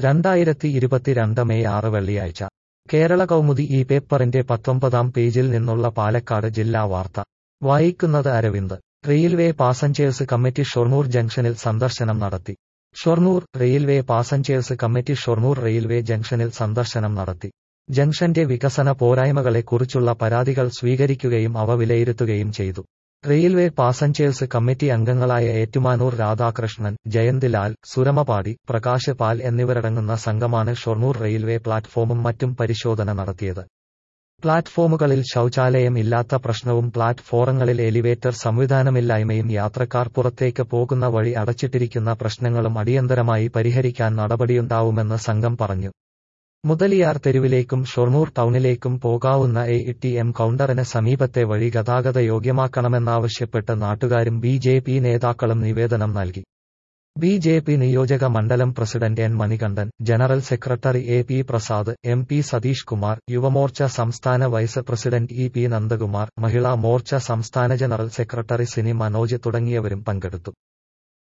രണ്ടായിരത്തി ഇരുപത്തിരണ്ട് മെയ് ആറ് വെള്ളിയാഴ്ച കേരള കൗമുദി ഈ പേപ്പറിന്റെ പത്തൊമ്പതാം പേജിൽ നിന്നുള്ള പാലക്കാട് ജില്ലാ വാർത്ത വായിക്കുന്നത് Aravind railway passengers committee Shoranur ജംഗ്ഷനിൽ സന്ദർശനം നടത്തി Shoranur railway passengers committee Shoranur railway ജംഗ്ഷനിൽ സന്ദർശനം നടത്തി ജംഗ്ഷന്റെ വികസന പോരായ്മകളെക്കുറിച്ചുള്ള പരാതികൾ സ്വീകരിക്കുകയും അവ വിലയിരുത്തുകയും ചെയ്തു റെയിൽവേ പാസഞ്ചേഴ്സ് കമ്മിറ്റി അംഗങ്ങളായ ഏറ്റുമാനൂർ രാധാകൃഷ്ണൻ ജയന്തിലാൽ സുരമപാടി പ്രകാശ് പാൽ എന്നിവരടങ്ങുന്ന സംഘമാണ് ഷൊർണൂർ റെയിൽവേ പ്ലാറ്റ്ഫോമും മറ്റും പരിശോധന നടത്തിയത് പ്ലാറ്റ്ഫോമുകളിൽ ശൗചാലയം ഇല്ലാത്ത പ്രശ്നവും പ്ലാറ്റ്ഫോറങ്ങളിൽ എലിവേറ്റർ സംവിധാനമില്ലായ്മയും യാത്രക്കാർ പുറത്തേക്ക് പോകുന്ന വഴി അടച്ചിട്ടിരിക്കുന്ന പ്രശ്നങ്ങളും അടിയന്തരമായി പരിഹരിക്കാൻ നടപടിയുണ്ടാവുമെന്ന് സംഘം പറഞ്ഞു മുതലിയാർ തെരുവിലേക്കും ഷൊർണൂർ ടൗണിലേക്കും പോകാവുന്ന എ ടി എം കൗണ്ടറിന് സമീപത്തെ വഴി ഗതാഗത യോഗ്യമാക്കണമെന്നാവശ്യപ്പെട്ട് നാട്ടുകാരും ബി ജെ പി നേതാക്കളും നിവേദനം നൽകി ബി ജെ പി നിയോജക മണ്ഡലം president N Manikandan general secretary A P Prasad M P Satheesh Kumar Yuvamorcha സംസ്ഥാന vice president E P Nandakumar Mahila Morcha സംസ്ഥാന ജനറൽ സെക്രട്ടറി സിനി മനോജ് തുടങ്ങിയവരും പങ്കെടുത്തു